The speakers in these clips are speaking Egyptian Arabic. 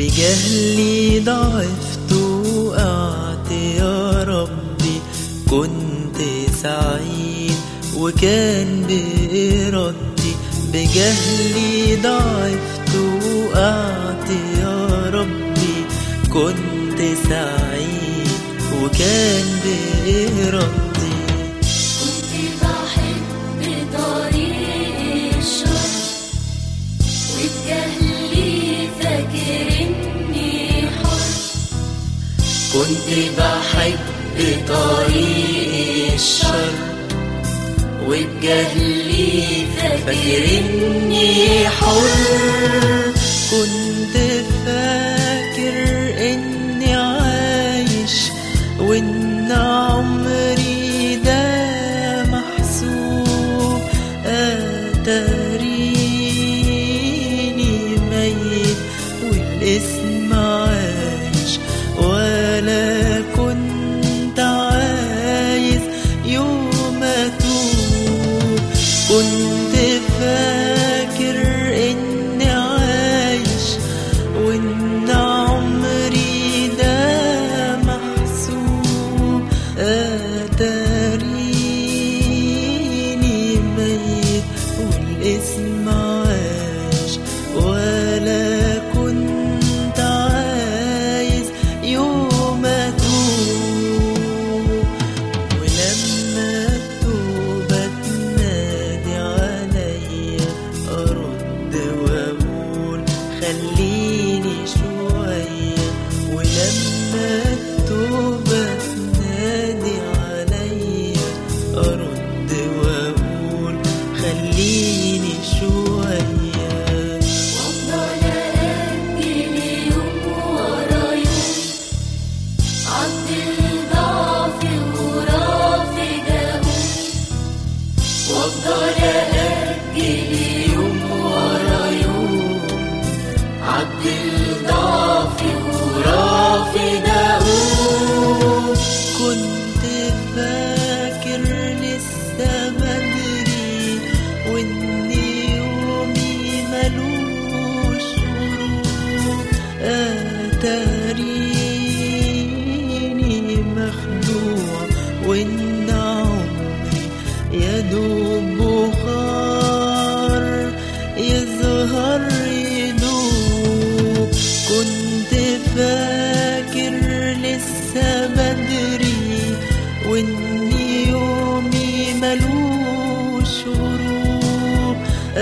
بجهلي ضعفت وقعت يا ربي كنت سعيد وكان بإرادتي بجهلي ضعفت وقعت يا ربي كنت سعيد وكان بإرادتي كنت بحب طريق الشر وبجهلي فاكر اني حر كنت بحب طريق الشر وبجهلي فاكر اني حر كنت فاكر اني عايش وان عمري ده محسوب اتاريني ميت والاسم عايش ولا كنت عايز يوم اتوب كنت فاكر اني عايش وان عمري ده محسوب اتاريني ميت والاسم عايش ولا كنت عايز يوم اتوب ولما التوبة تنادي عليا أرد وأقول خليني شوية ولما التوبة تنادي عليا أرد وأقول خليني شوية وافضل اجل يوم ورا يوم عد الضعف ورافد اقوم وافضل اجل يوم ورا يوم عد الضعف ورافد اقوم كنت فاكر لسه بدري وان يومي ملوش غروب اتاريني مخدوع وان عمري يدوب بخار يظهر يدوب كنت فاكر لسه بدري وان يومي ملوش غروب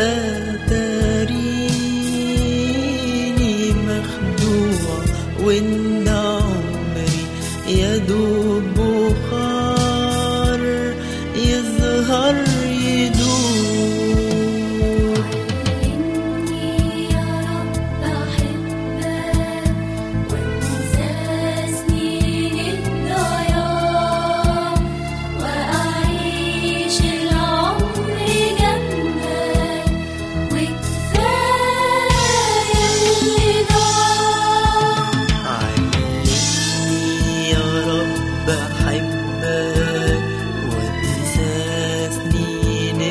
اتاريني مخدوع وان عمري يدوب بخار يظهر يدوب علمني يا رب أحبك وأنسى سنين الضياع وأعيش العمر جنبك وكفاية اللي ضاع علمني يا رب أحبك وأنسى سنين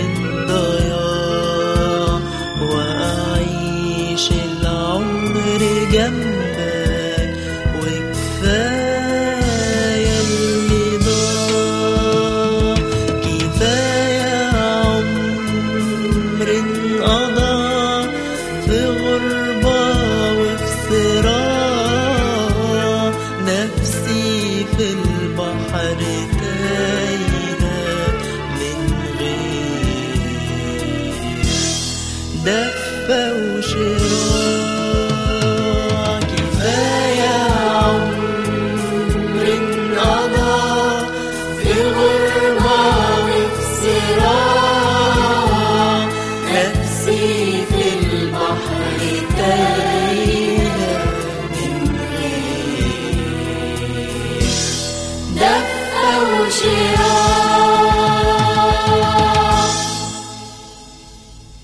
الضياع وأعيش العمر جنبك وكفاية اللي ضاع كفاية عمر انقضى في غربة وفي صراع نفسي في البحر تايهة من غير دفة وشراع